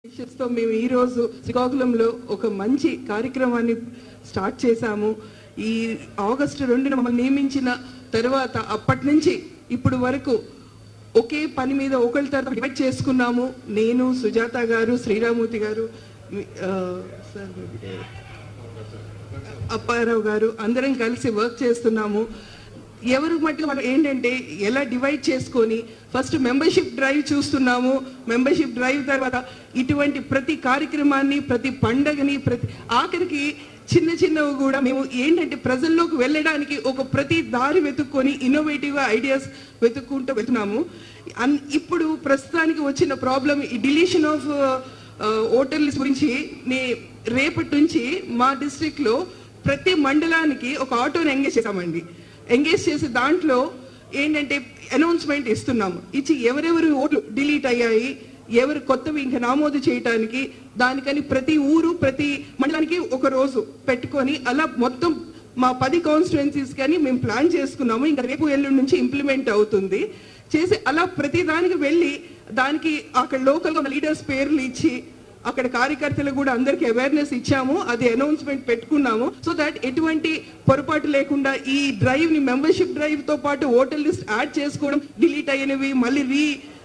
తో మేము ఈ రోజు శ్రీకాకుళంలో ఒక మంచి కార్యక్రమాన్ని స్టార్ట్ చేశాము ఈ ఆగస్టు రెండున మమ్మల్ని నియమించిన తర్వాత అప్పటి నుంచి ఇప్పుడు వరకు ఒకే పని మీద ఒకరి తర్వాత డివైడ్ చేసుకున్నాము నేను సుజాత గారు శ్రీరామూర్తి గారు మీ- ఆ, సార్ మీ పేరు? అప్పారావు గారు అందరం కలిసి వర్క్ చేస్తున్నాము ఎవరు మట్టుకు మనం ఏంటంటే ఎలా డివైడ్ చేసుకొని ఫస్ట్ మెంబర్షిప్ డ్రైవ్ చూస్తున్నాము మెంబర్షిప్ డ్రైవ్ తర్వాత ఇటువంటి ప్రతి కార్యక్రమాన్ని ప్రతి పండగని ప్రతి ఆఖరికి చిన్న చిన్నవి కూడా మేము ఏంటంటే ప్రజల్లోకి వెళ్ళడానికి ఒక ప్రతి దారి వెతుక్కొని ఇన్నోవేటివ్గా ఐడియాస్ వెతుక్కుంటూ వెళ్తున్నాము అన్- ఇప్పుడు ప్రస్తుతానికి వచ్చిన ప్రాబ్లం ఈ డిలీషన్ ఆఫ్ ఓటర్ లిస్ట్ గురించి నే రేపటి నుంచి మా డిస్ట్రిక్ట్ లో ప్రతి మండలానికి ఒక ఆటోని ఎంగేజ్ చేశామండి ఎంగేజ్ చేసి దాంట్లో ఏంటంటే అనౌన్స్మెంట్ ఇస్తున్నాము ఇచ్చి ఎవరెవరు ఓట్లు డిలీట్ అయ్యాయి ఎవరు కొత్తవి ఇంకా నామోదు చేయటానికి దానికని ప్రతి ఊరు ప్రతి మండలానికి ఒక రోజు పెట్టుకొని అలా మొత్తం మా పది కాన్స్టిట్యున్సీస్ కానీ మేము ప్లాన్ చేసుకున్నాము ఇంకా రేపు ఎల్లుండి నుంచి ఇంప్లిమెంట్ అవుతుంది చేసి అలా ప్రతి దానికి వెళ్ళి దానికి అక్కడ లోకల్ గా లీడర్స్ పేర్లు ఇచ్చి అక్కడ కార్యకర్తలు కూడా అందరికి అవేర్నెస్ ఇచ్చాము అది అనౌన్స్మెంట్ పెట్టుకున్నాము సో దట్ ఎటువంటి పొరపాటు లేకుండా ఈ డ్రైవ్ ని మెంబర్షిప్ డ్రైవ్ తో పాటు ఓటర్ లిస్ట్ యాడ్ చేసుకోవడం డిలీట్ అయినవి మళ్ళీ రీ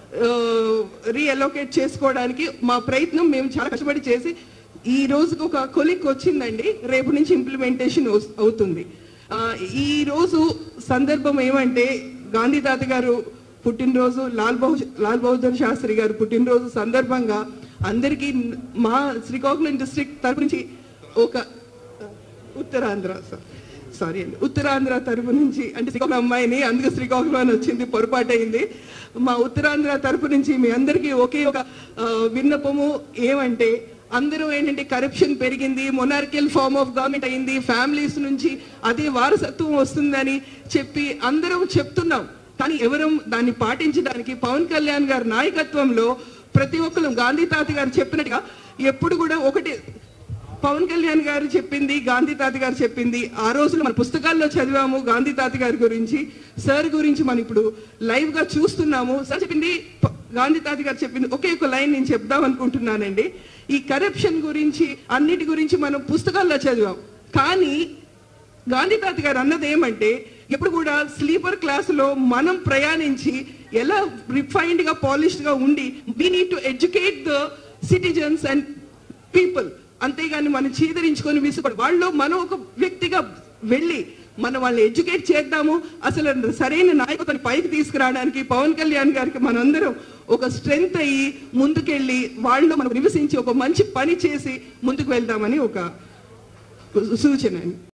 రీఅలోకేట్ చేసుకోవడానికి మా ప్రయత్నం మేము చాలా కష్టపడి చేసి ఈ రోజుకు ఒక కొలిక్ వచ్చిందండి రేపు నుంచి ఇంప్లిమెంటేషన్ అవుతుంది ఆ, ఈ రోజు సందర్భం ఏమంటే గాంధీ తాత గారు పుట్టినరోజు లాల్ బహు లాల్ బహదూర్ శాస్త్రి గారు పుట్టినరోజు సందర్భంగా అందరికీ మా శ్రీకాకుళం డిస్ట్రిక్ట్ తరపు నుంచి ఒక ఉత్తరాంధ్ర సారీ అండి ఉత్తరాంధ్ర తరపు నుంచి అంటే శ్రీకాకుళం అమ్మాయిని అందుకు శ్రీకాకుళం అని వచ్చింది పొరపాటు అయింది మా ఉత్తరాంధ్ర తరపు నుంచి మీ అందరికీ ఒకే ఒక ఆ, విన్నపము ఏమంటే అందరూ ఏంటంటే కరప్షన్ పెరిగింది మొనార్కియల్ ఫార్మ్ ఆఫ్ గవర్నమెంట్ అయింది ఫ్యామిలీస్ నుంచి అదే వారసత్వం వస్తుందని చెప్పి అందరం చెప్తున్నాం కానీ ఎవరు దాన్ని పాటించడానికి పవన్ కళ్యాణ్ గారి నాయకత్వంలో ప్రతి ఒక్కరు గాంధీ తాత గారు చెప్పినట్టుగా ఎప్పుడు కూడా ఒకటి పవన్ కళ్యాణ్ గారు చెప్పింది గాంధీ తాత గారు చెప్పింది ఆ రోజులు మన పుస్తకాల్లో చదివాము గాంధీ తాత గారి గురించి సార్ గురించి మనం ఇప్పుడు లైవ్ గా చూస్తున్నాము సార్ చెప్పింది ప- గాంధీ తాత గారు చెప్పింది ఒకే ఒక లైన్ నేను చెప్దాం అనుకుంటున్నానండి ఈ కరప్షన్ గురించి అన్నిటి గురించి మనం పుస్తకాల్లో చదివాం కానీ గాంధీ తాత గారు అన్నది ఏమంటే ఎప్పుడు కూడా స్లీపర్ క్లాస్ లో మనం ప్రయాణించి ఎలా రిఫైన్డ్ గా పాలిష్డ్ గా ఉండి we need to educate the citizens and people అంతేగాని మనం చీదరించుకొని విసుపడు వాళ్ళు మనం ఒక వ్యక్తిగా వెళ్ళి మనం వాళ్ళని ఎడ్యుకేట్ చేద్దాము అసలు సరైన నాయకత్వం పైకి తీసుకురావడానికి పవన్ కళ్యాణ్ గారికి మనందరం ఒక స్ట్రెంగ్త్ అయ్యి ముందుకెళ్ళి వాళ్ళు మనం నివసించి ఒక మంచి పని చేసి ముందుకు వెళ్దామని ఒక సూచన